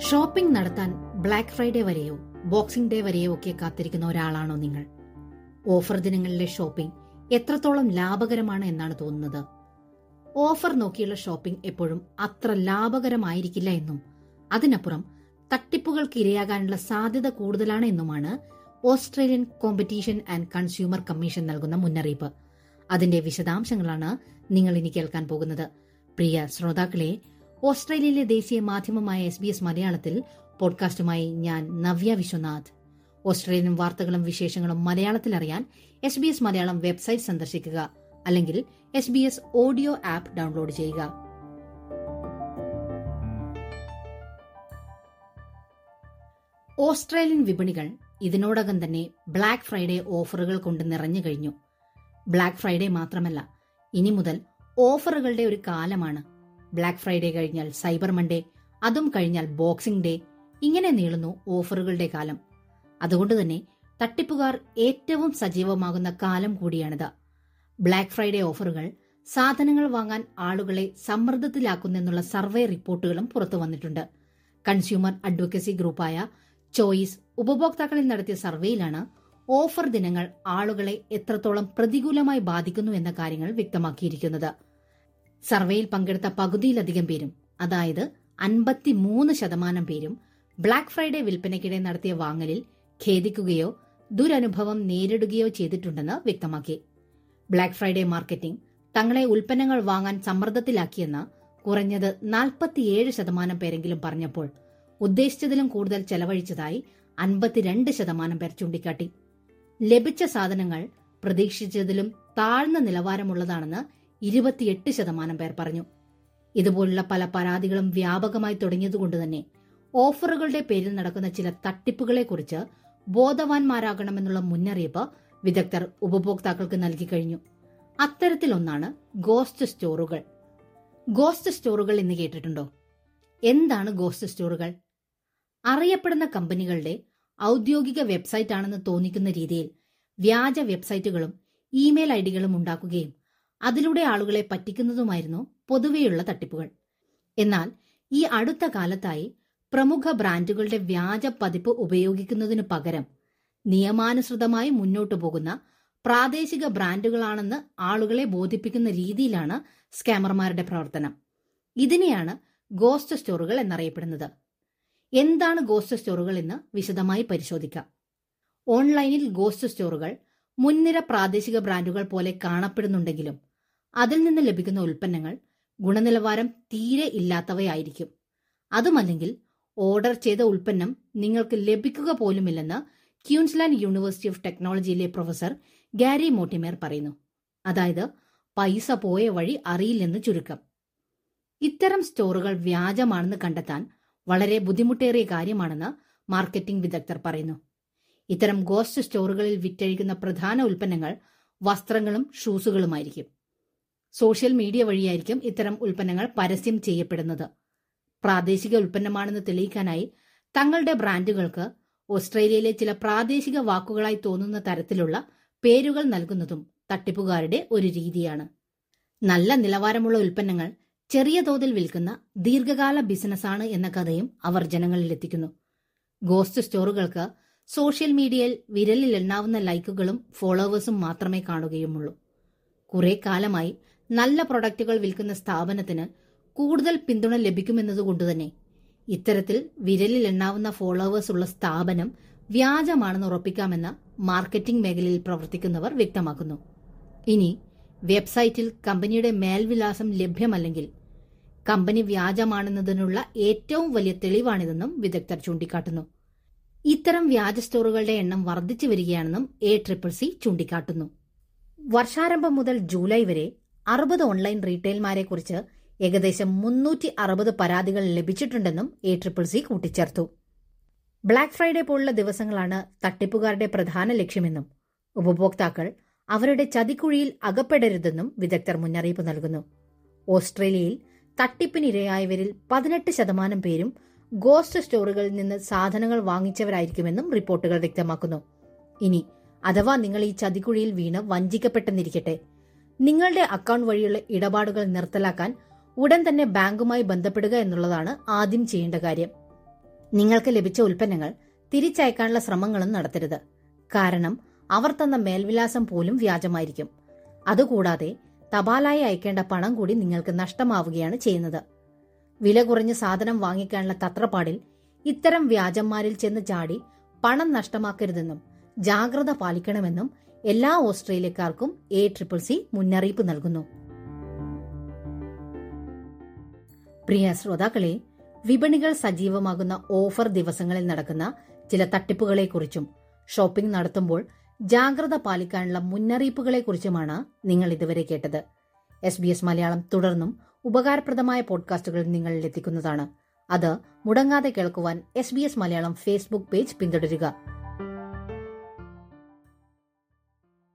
shopping നടത്താൻ black Friday വരെയോ boxing day വരെയോ ഒക്കെ കാത്തിരിക്കുന്ന ഒരാളാണോ നിങ്ങൾ ഓഫർ ദിനങ്ങളിലെ ഷോപ്പിംഗ് എത്രത്തോളം ലാഭകരമാണ് എന്നാണ് തോന്നുന്നത് ഓഫർ നോക്കിയുള്ള ഷോപ്പിംഗ് എപ്പോഴും അത്ര ലാഭകരമായിരിക്കില്ല എന്നും അതിനപ്പുറം തട്ടിപ്പുകൾക്ക് ഇരയാകാനുള്ള സാധ്യത കൂടുതലാണ് എന്നുമാണ് Australian competition and consumer commission നൽകുന്ന മുന്നറിയിപ്പ് അതിന്റെ വിശദാംശങ്ങളാണ് നിങ്ങൾ ഇനി കേൾക്കാൻ പോകുന്നത് പ്രിയ ശ്രോതാക്കളെ ഓസ്ട്രേലിയയിലെ ദേശീയ മാധ്യമമായ എസ് ബി എസ് മലയാളത്തിൽ പോഡ്കാസ്റ്റുമായി ഞാൻ നവ്യ വിശ്വനാഥ് ഓസ്ട്രേലിയൻ വാർത്തകളും വിശേഷങ്ങളും മലയാളത്തിൽ അറിയാൻ S B S Malayalam website സന്ദർശിക്കുക അല്ലെങ്കിൽ S B S audio app download ചെയ്യുക ഓസ്ട്രേലിയൻ വിപണികൾ ഇതിനോടകം തന്നെ ബ്ലാക്ക് ഫ്രൈഡേ ഓഫറുകൾ കൊണ്ട് നിറഞ്ഞു കഴിഞ്ഞു ബ്ലാക്ക് ഫ്രൈഡേ മാത്രമല്ല ഇനി മുതൽ ഓഫറുകളുടെ ഒരു കാലമാണ് ബ്ലാക്ക് ഫ്രൈഡേ കഴിഞ്ഞാൽ സൈബർ മൺഡേ അതും കഴിഞ്ഞാൽ ബോക്സിംഗ് ഡേ ഇങ്ങനെ നീളുന്നു ഓഫറുകളുടെ കാലം അതുകൊണ്ട് തന്നെ തട്ടിപ്പുകാർ ഏറ്റവും സജീവമാകുന്ന കാലം കൂടിയാണിത് ബ്ലാക്ക് ഫ്രൈഡേ ഓഫറുകൾ സാധനങ്ങൾ വാങ്ങാൻ ആളുകളെ സമ്മർദ്ദത്തിലാക്കുന്നെന്നുള്ള സർവേ റിപ്പോർട്ടുകളും പുറത്തു വന്നിട്ടുണ്ട് കൺസ്യൂമർ അഡ്വക്കസി ഗ്രൂപ്പായ ചോയ്സ് ഉപഭോക്താക്കളിൽ നടത്തിയ സർവേയിലാണ് ഓഫർ ദിനങ്ങൾ ആളുകളെ എത്രത്തോളം പ്രതികൂലമായി ബാധിക്കുന്നു എന്ന കാര്യങ്ങൾ വ്യക്തമാക്കിയിരിക്കുന്നത് സർവേയിൽ പങ്കെടുത്ത പകുതിയിലധികം പേരും അതായത് അൻപത്തിമൂന്ന് ശതമാനം പേരും ബ്ലാക്ക് ഫ്രൈഡേ വിൽപ്പനയ്ക്കിടെ നടത്തിയ വാങ്ങലിൽ ഖേദിക്കുകയോ ദുരനുഭവം നേരിടുകയോ ചെയ്തിട്ടുണ്ടെന്ന് വ്യക്തമാക്കി ബ്ലാക്ക് ഫ്രൈഡേ മാർക്കറ്റിംഗ് തങ്ങളെ ഉൽപ്പന്നങ്ങൾ വാങ്ങാൻ സമ്മർദ്ദത്തിലാക്കിയെന്ന് കുറഞ്ഞത് നാൽപ്പത്തിയേഴ് ശതമാനം പേരെങ്കിലും പറഞ്ഞപ്പോൾ ഉദ്ദേശിച്ചതിലും കൂടുതൽ ചെലവഴിച്ചതായി അൻപത്തിരണ്ട് ശതമാനം പേർ ചൂണ്ടിക്കാട്ടി ലഭിച്ച സാധനങ്ങൾ പ്രതീക്ഷിച്ചതിലും താഴ്ന്ന നിലവാരമുള്ളതാണെന്ന് ഇരുപത്തിയെട്ട് ശതമാനം പേർ പറഞ്ഞു ഇതുപോലുള്ള പല പരാതികളും വ്യാപകമായി തുടങ്ങിയതുകൊണ്ട് തന്നെ ഓഫറുകളുടെ പേരിൽ നടക്കുന്ന ചില തട്ടിപ്പുകളെക്കുറിച്ച് ബോധവാന്മാരാകണമെന്നുള്ള മുന്നറിയിപ്പ് വിദഗ്ധർ ഉപഭോക്താക്കൾക്ക് നൽകി കഴിഞ്ഞു അത്തരത്തിലൊന്നാണ് ഗോസ്റ്റ് സ്റ്റോറുകൾ ഗോസ്റ്റ് സ്റ്റോറുകൾ എന്ന് കേട്ടിട്ടുണ്ടോ എന്താണ് ഗോസ്റ്റ് സ്റ്റോറുകൾ അറിയപ്പെടുന്ന കമ്പനികളുടെ ഔദ്യോഗിക വെബ്സൈറ്റ് ആണെന്ന് തോന്നിക്കുന്ന രീതിയിൽ വ്യാജ വെബ്സൈറ്റുകളും ഇമെയിൽ ഐഡികളും ഉണ്ടാക്കുകയും അതിലൂടെ ആളുകളെ പറ്റിക്കുന്നതുമായിരുന്നു പൊതുവെയുള്ള തട്ടിപ്പുകൾ എന്നാൽ ഈ അടുത്ത കാലത്തായി പ്രമുഖ ബ്രാൻഡുകളുടെ വ്യാജ പതിപ്പ് ഉപയോഗിക്കുന്നതിനു പകരം നിയമാനുസൃതമായി മുന്നോട്ടു പോകുന്ന പ്രാദേശിക ബ്രാൻഡുകളാണെന്ന് ആളുകളെ ബോധിപ്പിക്കുന്ന രീതിയിലാണ് സ്കാമർമാരുടെ പ്രവർത്തനം ഇതിനെയാണ് ഗോസ്റ്റ് സ്റ്റോറുകൾ എന്നറിയപ്പെടുന്നത് എന്താണ് ഗോസ്റ്റ് സ്റ്റോറുകൾ എന്ന് വിശദമായി പരിശോധിക്കാം ഓൺലൈനിൽ ഗോസ്റ്റ് സ്റ്റോറുകൾ മുൻനിര പ്രാദേശിക ബ്രാൻഡുകൾ പോലെ കാണപ്പെടുന്നുണ്ടെങ്കിലും അതിൽ നിന്ന് ലഭിക്കുന്ന ഉൽപ്പന്നങ്ങൾ ഗുണനിലവാരം തീരെ ഇല്ലാത്തവയായിരിക്കും അതുമല്ലെങ്കിൽ ഓർഡർ ചെയ്ത ഉൽപ്പന്നം നിങ്ങൾക്ക് ലഭിക്കുക പോലുമില്ലെന്ന് ക്യൂൻസ്ലാൻഡ് യൂണിവേഴ്സിറ്റി ഓഫ് ടെക്നോളജിയിലെ പ്രൊഫസർ ഗാരി മോട്ടിമേർ പറയുന്നു അതായത് പൈസ പോയ വഴി അറിയില്ലെന്ന് ചുരുക്കം ഇത്തരം സ്റ്റോറുകൾ വ്യാജമാണെന്ന് കണ്ടെത്താൻ വളരെ ബുദ്ധിമുട്ടേറിയ കാര്യമാണെന്ന് മാർക്കറ്റിംഗ് വിദഗ്ധർ പറയുന്നു ഇത്തരം ഗോസ്റ്റ് സ്റ്റോറുകളിൽ വിറ്റഴിക്കുന്ന പ്രധാന ഉൽപ്പന്നങ്ങൾ വസ്ത്രങ്ങളും ഷൂസുകളുമായിരിക്കും സോഷ്യൽ മീഡിയ വഴിയായിരിക്കും ഇത്തരം ഉൽപ്പന്നങ്ങൾ പരസ്യം ചെയ്യപ്പെടുന്നത് പ്രാദേശിക ഉൽപ്പന്നമാണെന്ന് തെളിയിക്കാനായി തങ്ങളുടെ ബ്രാൻഡുകൾക്ക് ഓസ്ട്രേലിയയിലെ ചില പ്രാദേശിക വാക്കുകളായി തോന്നുന്ന തരത്തിലുള്ള പേരുകൾ നൽകുന്നതും തട്ടിപ്പുകാരുടെ ഒരു രീതിയാണ് നല്ല നിലവാരമുള്ള ഉൽപ്പന്നങ്ങൾ ചെറിയ തോതിൽ വിൽക്കുന്ന ദീർഘകാല ബിസിനസ്സാണ് എന്ന കഥയും അവർ ജനങ്ങളിലെത്തിക്കുന്നു ഗോസ്റ്റ് സ്റ്റോറുകൾക്ക് സോഷ്യൽ മീഡിയയിൽ വിരലിൽ എണ്ണാവുന്ന ലൈക്കുകളും ഫോളോവേഴ്സും മാത്രമേ കാണുകയുമുള്ളൂ കുറെ കാലമായി നല്ല പ്രൊഡക്റ്റുകൾ വിൽക്കുന്ന സ്ഥാപനത്തിന് കൂടുതൽ പിന്തുണ ലഭിക്കുമെന്നതുകൊണ്ടുതന്നെ ഇത്തരത്തിൽ വിരലിൽ എണ്ണാവുന്ന ഫോളോവേഴ്സ് ഉള്ള സ്ഥാപനം വ്യാജമാണെന്ന് ഉറപ്പിക്കാമെന്ന് മാർക്കറ്റിംഗ് മേഖലയിൽ പ്രവർത്തിക്കുന്നവർ വ്യക്തമാക്കുന്നു ഇനി വെബ്സൈറ്റിൽ കമ്പനിയുടെ മേൽവിലാസം ലഭ്യമല്ലെങ്കിൽ കമ്പനി വ്യാജമാണെന്നതിനുള്ള ഏറ്റവും വലിയ തെളിവാണിതെന്നും വിദഗ്ധർ ചൂണ്ടിക്കാട്ടുന്നു ഇത്തരം വ്യാജ സ്റ്റോറുകളുടെ എണ്ണം വർദ്ധിച്ചു വരികയാണെന്നും എ ട്രിപ്പിൾ സി ചൂണ്ടിക്കാട്ടുന്നു വർഷാരംഭം മുതൽ ജൂലൈ വരെ അറുപത് ഓൺലൈൻ റീറ്റെയിൽമാരെക്കുറിച്ച് ഏകദേശം മുന്നൂറ്റി അറുപത് പരാതികൾ ലഭിച്ചിട്ടുണ്ടെന്നും എ ട്രിപ്പിൾ സി കൂട്ടിച്ചേർത്തു ബ്ലാക്ക് ഫ്രൈഡേ പോലുള്ള ദിവസങ്ങളാണ് തട്ടിപ്പുകാരുടെ പ്രധാന ലക്ഷ്യമെന്നും ഉപഭോക്താക്കൾ അവരുടെ ചതിക്കുഴിയിൽ അകപ്പെടരുതെന്നും വിദഗ്ധർ മുന്നറിയിപ്പ് നൽകുന്നു ഓസ്ട്രേലിയയിൽ തട്ടിപ്പിനിരയായവരിൽ പതിനെട്ട് ശതമാനം പേരും ഗോസ്റ്റ് സ്റ്റോറുകളിൽ നിന്ന് സാധനങ്ങൾ വാങ്ങിച്ചവരായിരിക്കുമെന്നും റിപ്പോർട്ടുകൾ വ്യക്തമാക്കുന്നു ഇനി അഥവാ നിങ്ങൾ ഈ ചതിക്കുഴിയിൽ വീണ് വഞ്ചിക്കപ്പെട്ടെന്നിരിക്കട്ടെ നിങ്ങളുടെ അക്കൗണ്ട് വഴിയുള്ള ഇടപാടുകൾ നിർത്തലാക്കാൻ ഉടൻ തന്നെ ബാങ്കുമായി ബന്ധപ്പെടുക എന്നുള്ളതാണ് ആദ്യം ചെയ്യേണ്ട കാര്യം നിങ്ങൾക്ക് ലഭിച്ച ഉൽപ്പന്നങ്ങൾ തിരിച്ചയക്കാനുള്ള ശ്രമങ്ങളും നടത്തരുത് കാരണം അവർ തന്ന മേൽവിലാസം പോലും വ്യാജമായിരിക്കും അതുകൂടാതെ തപാലായി അയക്കേണ്ട പണം കൂടി നിങ്ങൾക്ക് നഷ്ടമാവുകയാണ് ചെയ്യുന്നത് വില കുറഞ്ഞ സാധനം വാങ്ങിക്കാനുള്ള തത്രപ്പാടിൽ ഇത്തരം വ്യാജന്മാരിൽ ചെന്ന് ചാടി പണം നഷ്ടമാക്കരുതെന്നും ജാഗ്രത പാലിക്കണമെന്നും എല്ലാ ഓസ്ട്രേലിയക്കാർക്കും എ ട്രിപ്പിൾ സി മുന്നറിയിപ്പ് നൽകുന്നു പ്രിയ ശ്രോതാക്കളെ വിപണികൾ സജീവമാകുന്ന ഓഫർ ദിവസങ്ങളിൽ നടക്കുന്ന ചില തട്ടിപ്പുകളെക്കുറിച്ചും ഷോപ്പിംഗ് നടത്തുമ്പോൾ ജാഗ്രത പാലിക്കാനുള്ള മുന്നറിയിപ്പുകളെക്കുറിച്ചുമാണ് നിങ്ങൾ ഇതുവരെ കേട്ടത് എസ് ബി എസ് മലയാളം തുടർന്നും ഉപകാരപ്രദമായ പോഡ്കാസ്റ്റുകൾ നിങ്ങളിൽ എത്തിക്കുന്നതാണ് അത് മുടങ്ങാതെ കേൾക്കുവാൻ S B S Malayalam Facebook page പിന്തുടരുക